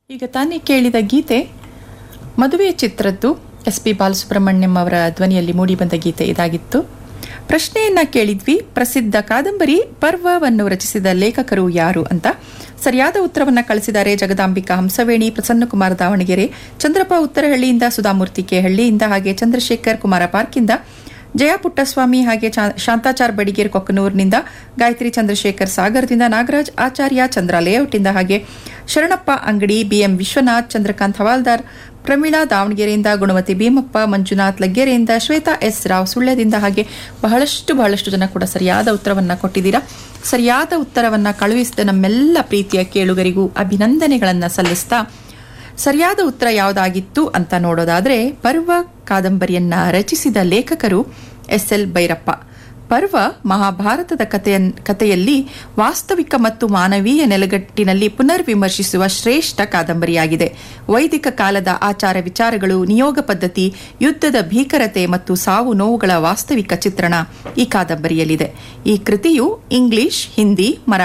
ಈಗ ತಾನೇ ಕೇಳಿದ ಗೀತೆ ಮದುವೆ ಚಿತ್ರದ್ದು ಎಸ್ ಪಿ ಬಾಲಸುಬ್ರಹ್ಮಣ್ಯಂ ಅವರ ಧ್ವನಿಯಲ್ಲಿ ಮೂಡಿಬಂದ ಗೀತೆ ಇದಾಗಿತ್ತು ಪ್ರಶ್ನೆಯನ್ನ ಕೇಳಿದ್ವಿ ಪ್ರಸಿದ್ಧ ಕಾದಂಬರಿ ಪರ್ವವನ್ನು ರಚಿಸಿದ ಲೇಖಕರು ಯಾರು ಅಂತ ಸರಿಯಾದ ಉತ್ತರವನ್ನ ಕಳಿಸಿದ್ದಾರೆ ಜಗದಾಂಬಿಕಾ ಹಂಸವೇಣಿ ಪ್ರಸನ್ನಕುಮಾರ ದಾವಣಗೆರೆ ಚಂದ್ರಪ್ಪ ಉತ್ತರಹಳ್ಳಿಯಿಂದ ಸುಧಾಮೂರ್ತಿ ಕೆಹಳ್ಳಿಯಿಂದ ಹಾಗೆ ಚಂದ್ರಶೇಖರ್ ಕುಮಾರ ಪಾರ್ಕಿಂದ ಜಯ ಪುಟ್ಟಸ್ವಾಮಿ ಹಾಗೆ ಚಾ- ಶಾಂತಾಚಾರ್ ಬಡಿಗೇರ್ ಕೊಕ್ಕನೂರಿನಿಂದ ಗಾಯತ್ರಿ ಚಂದ್ರಶೇಖರ್ ಸಾಗರದಿಂದ ನಾಗರಾಜ್ ಆಚಾರ್ಯ ಚಂದ್ರ ಲೇಔಟಿಂದ ಹಾಗೆ ಶರಣಪ್ಪ ಅಂಗಡಿ ಬಿಎಂ ವಿಶ್ವನಾಥ್ ಚಂದ್ರಕಾಂತ್ ಹವಾಲ್ದಾರ್ ಪ್ರಮೀಳಾ ದಾವಣಗೆರೆಯಿಂದ ಗುಣಮತಿ ಭೀಮಪ್ಪ ಮಂಜುನಾಥ್ ಲಗ್ಗೆರೆಯಿಂದ ಶ್ವೇತಾ ಎಸ್ ರಾವ್ ಸುಳ್ಯದಿಂದ ಹಾಗೆ ಬಹಳಷ್ಟು ಬಹಳಷ್ಟು ಜನ ಕೂಡ ಸರಿಯಾದ ಉತ್ತರವನ್ನ ಕೊಟ್ಟಿದ್ದೀರಾ ಸರಿಯಾದ ಉತ್ತರವನ್ನ ಕಳುಹಿಸಿದ ನಮ್ಮೆಲ್ಲ ಪ್ರೀತಿಯ ಕೇಳುಗರಿಗೂ ಅಭಿನಂದನೆಗಳನ್ನ ಸಲ್ಲಿಸ್ತಾ ಸರಿಯಾದ ಉತ್ತರ ಯಾವುದಾಗಿತ್ತು ಅಂತ ನೋಡೋದಾದ್ರೆ ಪರ್ವ ಕಾದಂಬರಿಯನ್ನ ರಚಿಸಿದ ಲೇಖಕರು ಎಸ್ ಎಲ್ ಭೈರಪ್ಪ ಪರ್ವ ಮಹಾಭಾರತದ ಕಥೆಯ ಕಥೆಯಲ್ಲಿ ವಾಸ್ತವಿಕ ಮತ್ತು ಮಾನವೀಯ ನೆಲೆಗಟ್ಟಿನಲ್ಲಿ ಪುನರ್ವಿಮರ್ಶಿಸುವ ಶ್ರೇಷ್ಠ ಕಾದಂಬರಿಯಾಗಿದೆ ವೈದಿಕ ಕಾಲದ ಆಚಾರ ವಿಚಾರಗಳು ನಿಯೋಗ ಪದ್ಧತಿ ಯುದ್ಧದ ಭೀಕರತೆ ಮತ್ತು ಸಾವು ನೋವುಗಳ ವಾಸ್ತವಿಕ ಚಿತ್ರಣ ಈ ಕಾದಂಬರಿಯಲ್ಲಿದೆ ಈ ಕೃತಿಯು ಇಂಗ್ಲಿಷ್ ಹಿಂದಿ ಮರಾಠಿ